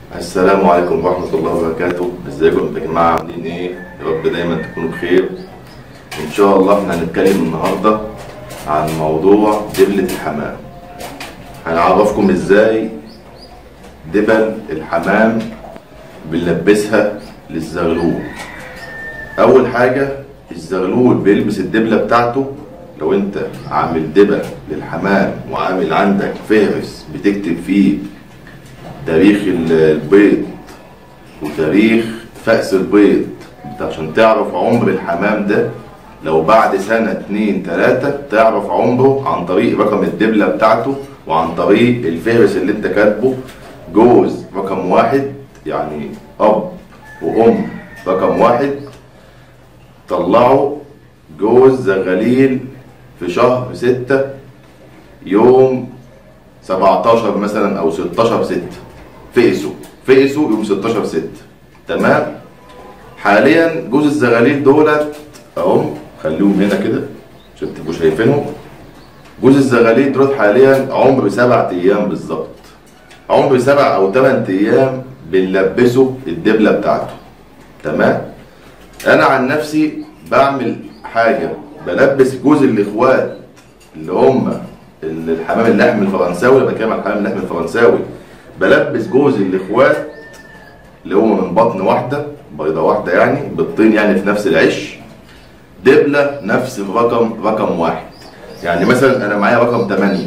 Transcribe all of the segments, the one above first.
السلام عليكم ورحمة الله وبركاته ازيكم يا جماعة عاملين ايه يا رب دايما تكونوا بخير ان شاء الله احنا هنتكلم النهاردة عن موضوع دبلة الحمام هنعرفكم ازاي دبل الحمام بنلبسها للزغلول اول حاجة الزغلول بيلبس الدبلة بتاعته لو انت عامل دبل للحمام وعامل عندك فهرس بتكتب فيه تاريخ البيض وتاريخ فأس البيض انت عشان تعرف عمر الحمام ده لو بعد سنة اتنين تلاتة تعرف عمره عن طريق رقم الدبلة بتاعته وعن طريق الفهرس اللي انت كاتبه جوز رقم واحد يعني أب وأم رقم واحد طلعوا جوز زغاليل في شهر ستة يوم 17 مثلا أو 16 ستة فقسوا فقسوا يوم 16 6 تمام حاليا جوز الزغاليل دولت اهم خليهم هنا كده عشان تبقوا شايفينهم جوز الزغاليل دولت حاليا عمر سبع ايام بالظبط عمر سبع او ثمان ايام بنلبسه الدبله بتاعته تمام انا عن نفسي بعمل حاجه بلبس جوز الاخوات اللي هم الحمام اللحم الفرنساوي انا بتكلم عن الحمام اللحم الفرنساوي بلبس جوز الاخوات اللي هو من بطن واحده بيضه واحده يعني بالطين يعني في نفس العش دبله نفس الرقم رقم واحد يعني مثلا انا معايا رقم 8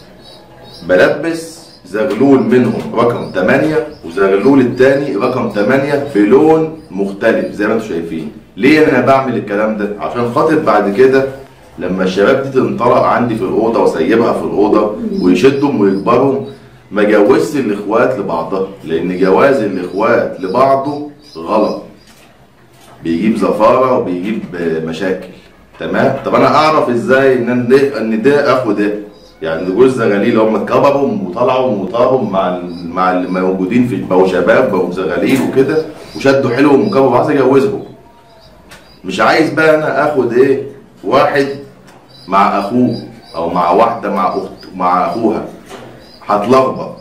بلبس زغلول منهم رقم 8 وزغلول التاني رقم 8 بلون مختلف زي ما انتم شايفين ليه انا بعمل الكلام ده عشان خاطر بعد كده لما الشباب دي تنطلق عندي في الاوضه واسيبها في الاوضه ويشدهم ويكبروا ما جوزش الاخوات لبعضها لان جواز الاخوات لبعضه غلط بيجيب زفاره وبيجيب مشاكل تمام طب انا اعرف ازاي ان ده ان ده اخو ده يعني جوز زغاليل هم اتكبروا وطلعوا وطاروا مع مع اللي موجودين في بقوا شباب بقوا زغاليل وكده وشدوا حلو ومكبروا وعايز اجوزهم مش عايز بقى انا اخد ايه واحد مع اخوه او مع واحده مع اخت مع اخوها هتلخبط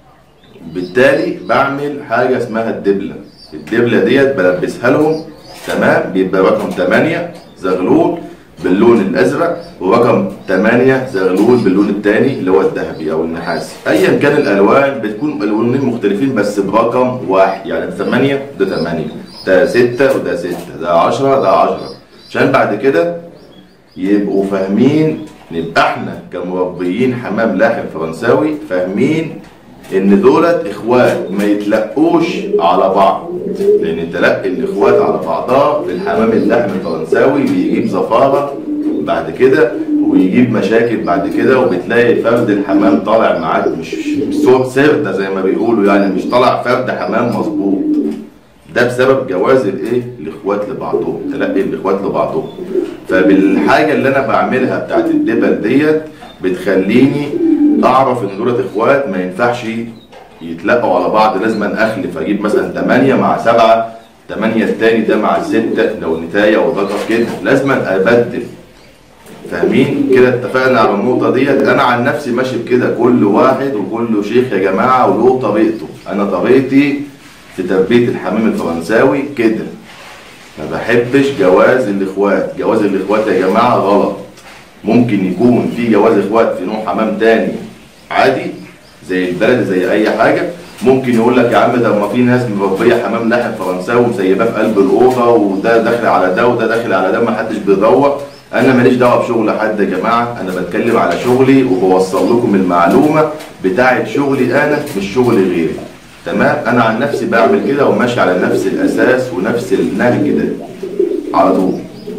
بالتالي بعمل حاجه اسمها الدبله الدبله ديت بلبسها لهم تمام بيبقى رقم 8 زغلول باللون الازرق ورقم 8 زغلول باللون الثاني اللي هو الذهبي او النحاسي ايا كان الالوان بتكون الوانين مختلفين بس برقم واحد يعني ده 8 وده 8 ده 6 وده 6 ده 10 ده 10 عشان بعد كده يبقوا فاهمين نبقى احنا كمربيين حمام لاحم فرنساوي فاهمين ان دولت اخوات ما يتلقوش على بعض لان تلقي الاخوات على بعضها في الحمام اللحم الفرنساوي بيجيب زفاره بعد كده ويجيب مشاكل بعد كده وبتلاقي فرد الحمام طالع معاك مش مش سرده زي ما بيقولوا يعني مش طالع فرد حمام مظبوط ده بسبب جواز الايه الاخوات لبعضهم تلقي الاخوات لبعضهم فبالحاجه اللي انا بعملها بتاعت الدبل ديت بتخليني اعرف ان دولت اخوات ما ينفعش يتلقوا على بعض لازم اخلف اجيب مثلا 8 مع 7 8 التاني ده مع الستة لو نتاية وذكر كده لازم ابدل فاهمين كده اتفقنا على النقطة ديت انا عن نفسي ماشي بكده كل واحد وكل شيخ يا جماعة وله طريقته انا طريقتي في تربية الحمام الفرنساوي كده ما بحبش جواز الاخوات جواز الاخوات يا جماعة غلط ممكن يكون في جواز اخوات في نوع حمام تاني عادي زي البلد زي اي حاجة ممكن يقول لك يا عم ده ما في ناس مربيه حمام لاحم فرنساوي ومسيباه في قلب الاوضه وده داخل على ده وده داخل على ده ما حدش بيدور انا ماليش دعوه بشغل حد يا جماعه انا بتكلم على شغلي وبوصل لكم المعلومه بتاعه شغلي انا مش شغل غيري تمام انا عن نفسي بعمل كده وماشي على نفس الاساس ونفس النهج ده على طول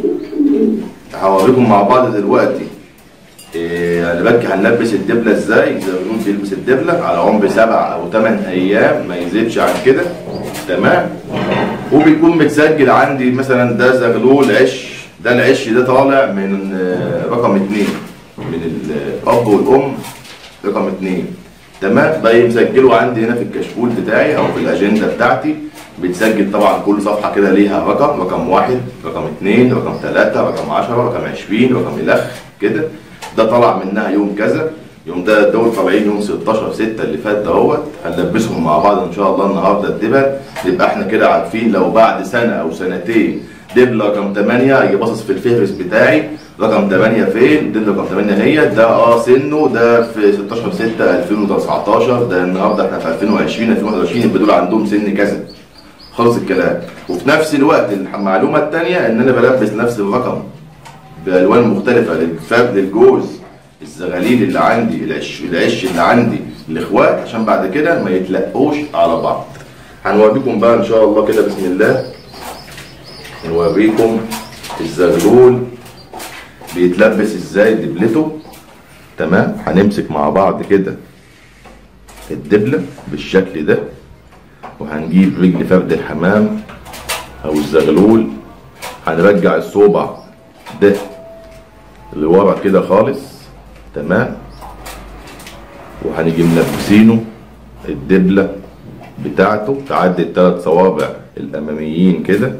هوريكم مع بعض دلوقتي إيه انا بكي هنلبس الدبله ازاي زي ما بنقول بيلبس الدبله على عمر سبع او ثمان ايام ما يزيدش عن كده تمام وبيكون متسجل عندي مثلا ده زغلول عش ده العش ده طالع من آه، رقم اتنين من الاب والام رقم اتنين تمام بقى مسجله عندي هنا في الكشكول بتاعي او في الاجنده بتاعتي بتسجل طبعا كل صفحه كده ليها رقم رقم واحد رقم اثنين رقم ثلاثه رقم 10 رقم 20 رقم الخ كده ده طلع منها يوم كذا يوم ده دول طالعين يوم 16 6 اللي فات دهوت هنلبسهم مع بعض ان شاء الله النهارده الدبل يبقى احنا كده عارفين لو بعد سنه او سنتين دبل رقم 8 اجي باصص في الفهرس بتاعي رقم 8 فين؟ دبل رقم 8 هي ده اه سنه ده في 16 6 2019 ده النهارده احنا في 2020 2021 يبقى دول عندهم سن كذا خلص الكلام وفي نفس الوقت المعلومه الثانيه ان انا بلبس نفس الرقم بالوان مختلفه للفرد للجوز الزغاليل اللي عندي العش العش اللي عندي الاخوات عشان بعد كده ما يتلقوش على بعض هنوريكم بقى ان شاء الله كده بسم الله نوريكم الزغلول بيتلبس ازاي دبلته تمام هنمسك مع بعض كده الدبله بالشكل ده وهنجيب رجل فرد الحمام او الزغلول هنرجع الصوبع ده لورا كده خالص تمام وهنيجي ملبسينه الدبله بتاعته تعدي الثلاث صوابع الاماميين كده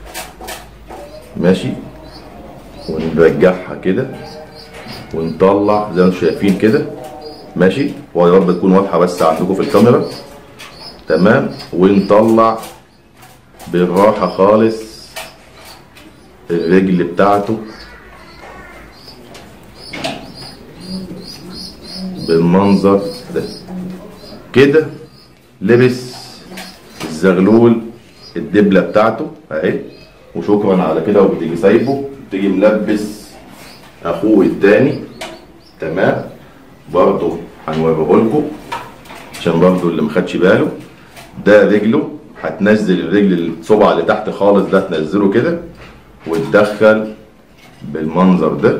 ماشي ونرجعها كده ونطلع زي ما انتم شايفين كده ماشي ويا رب تكون واضحه بس عندكم في الكاميرا تمام ونطلع بالراحه خالص الرجل بتاعته بالمنظر ده كده لبس الزغلول الدبله بتاعته اهي وشكرا على كده وبتيجي سايبه تيجي ملبس اخوه التاني تمام برضه هنوريه لكم عشان برضه اللي مخدش باله ده رجله هتنزل الرجل الصبع اللي تحت خالص ده تنزله كده وتدخل بالمنظر ده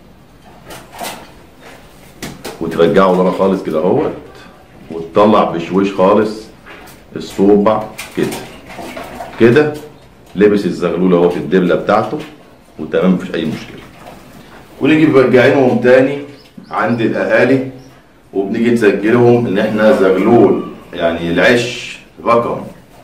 وترجعه لورا خالص كده اهوت وتطلع بشويش خالص الصوبع كده كده لبس الزغلول اهو في الدبله بتاعته وتمام مفيش اي مشكله ونيجي مرجعينهم تاني عند الاهالي وبنيجي نسجلهم ان احنا زغلول يعني العش رقم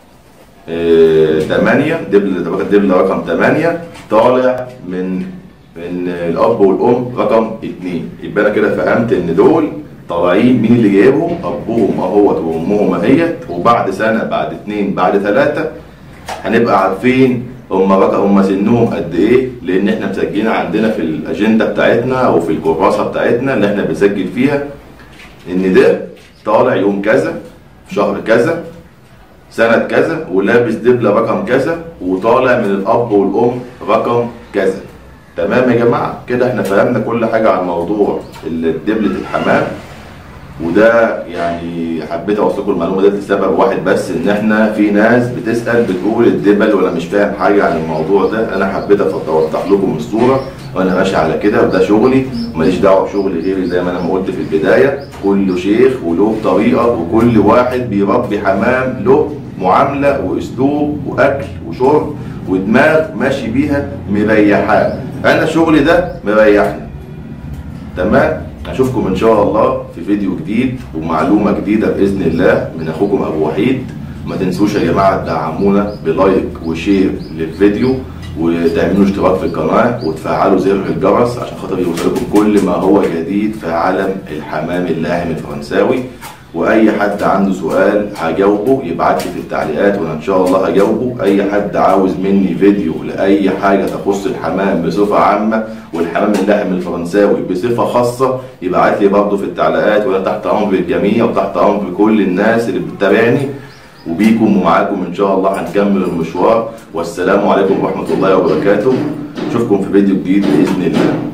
8 دبل دبل رقم 8 طالع من من الاب والام رقم 2 يبقى انا كده فهمت ان دول طالعين مين اللي جايبهم ابوهم اهوت وامهم اهيت وبعد سنه بعد اتنين بعد ثلاثه هنبقى عارفين هم رقم هم سنهم قد ايه لان احنا مسجلين عندنا في الاجنده بتاعتنا او في الكراسه بتاعتنا اللي احنا بنسجل فيها ان ده طالع يوم كذا في شهر كذا سنة كذا ولابس دبلة رقم كذا وطالع من الأب والأم رقم كذا تمام يا جماعة كده احنا فهمنا كل حاجة عن موضوع دبلة الحمام وده يعني حبيت اوصلكم المعلومه دي لسبب واحد بس ان احنا في ناس بتسال بتقول الدبل وانا مش فاهم حاجه عن الموضوع ده انا حبيت اوضح لكم الصوره وانا ماشي على كده وده شغلي وماليش دعوه بشغل غيري زي ما انا ما قلت في البدايه كل شيخ وله طريقه وكل واحد بيربي حمام له معامله واسلوب واكل وشرب ودماغ ماشي بيها مريحاه انا شغلي ده مريحني تمام اشوفكم ان شاء الله في فيديو جديد ومعلومه جديده باذن الله من اخوكم ابو وحيد ما تنسوش يا جماعه تدعمونا بلايك وشير للفيديو وتعملوا اشتراك في القناه وتفعلوا زر الجرس عشان خاطر يوصلكم كل ما هو جديد في عالم الحمام اللاحم الفرنساوي واي حد عنده سؤال هجاوبه يبعت لي في التعليقات وانا ان شاء الله هجاوبه اي حد عاوز مني فيديو لاي حاجه تخص الحمام بصفه عامه والحمام اللاحم الفرنساوي بصفه خاصه يبعت لي برضه في التعليقات وانا تحت امر الجميع وتحت امر كل الناس اللي بتتابعني وبيكم ومعاكم ان شاء الله هنكمل المشوار والسلام عليكم ورحمه الله وبركاته اشوفكم في فيديو جديد باذن الله